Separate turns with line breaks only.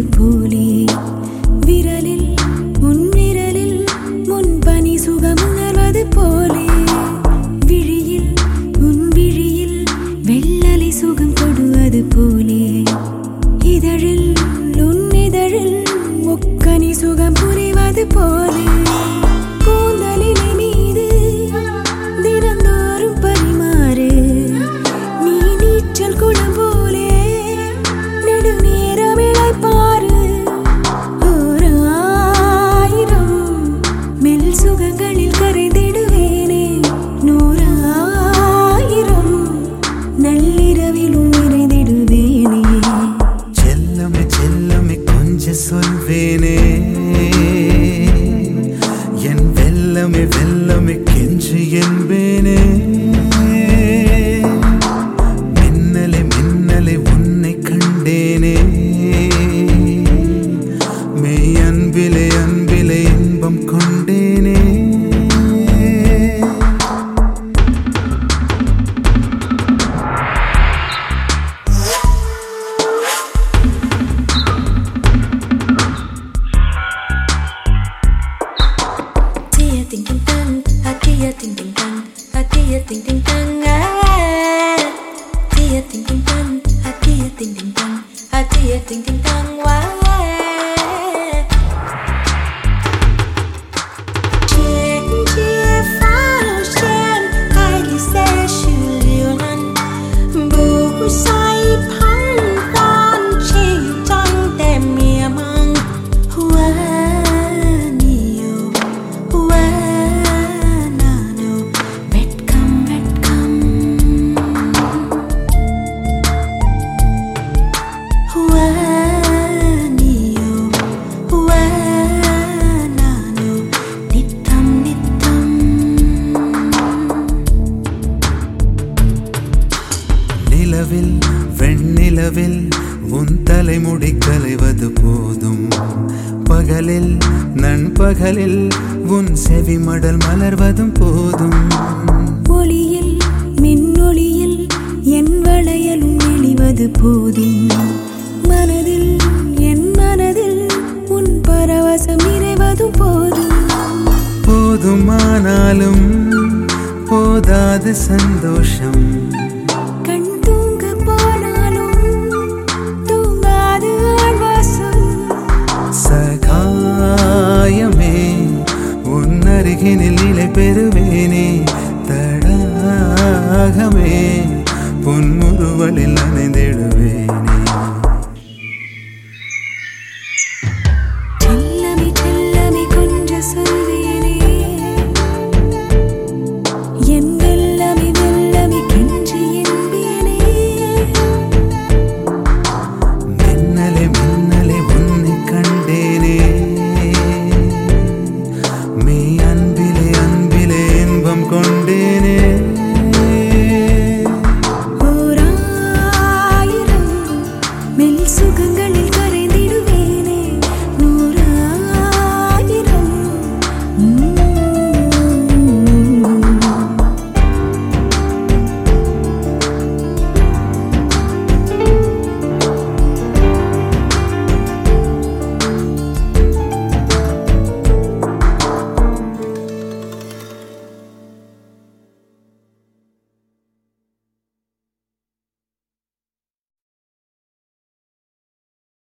போலே விரலில் உன் விரலில் முன் பனி சுகமுணர்வது போலே விழியில் உன் விழியில் வெள்ளலை சுகம் தொடுவது போலே இதழில் உன் இதழில் முக்கனி சுகம் புரிவது போலே கூந்தலினை மீது தினந்தோறும் பரிமாறு நீ நீச்சல் குளம் போலே நெடுநேரம் இளைப்பாறு ஓர் ஆயிரம் மெல் சுகங்களில் கரைந்திடுவேனே நூறாயிரம் நள்ளிரவிலும் நிறைந்திடுவேனே
செல்லமே செல்லமே கொஞ்சம் சொல்வேனே என் வெல்லமே வெல்லமே கெஞ்சு என்பேனே மின்னலே மின்னலே உன்னை கண்டேனே மெய் அன்பிலே அன்பிலே இன்பம் கொண்டேனே
Tia ting ting tang, a tia ting ting tang, a tia ting ting tang, ah. Tia ting ting tang, a tia ting ting tang, a tia ting ting tang, wah. Trên chia pháo sen, ai đi xe siêu liều lăn, bù say phăng quan chi trong tem mìa mang, hoa nhiều. Wanano, வெட்கம் வெட்கம் வானியோ வானானோ நித்தம் நித்தம்
நிலவில் வெண்ணிலவில் உன் தலைமுடி கலைவது போதும் பகலில் நண்பகலில் உன் செவிமடல் மலர்வதும் போதும்
ஒளியில் மின்னொளியில் என் வளையலும் நெளிவது போதும் மனதில் என் மனதில் உன் பரவசம் நிறைவதும் போதும்
போதுமானாலும் போதாது சந்தோஷம்
கண் தூங்க போனாலும் தூங்காது ஆழ்வாசம்
சகாயமே உன் அருகினில் நிலை பெறுவேனே தடாகமே புன்முறுவலில் நனைந்திடுவேனே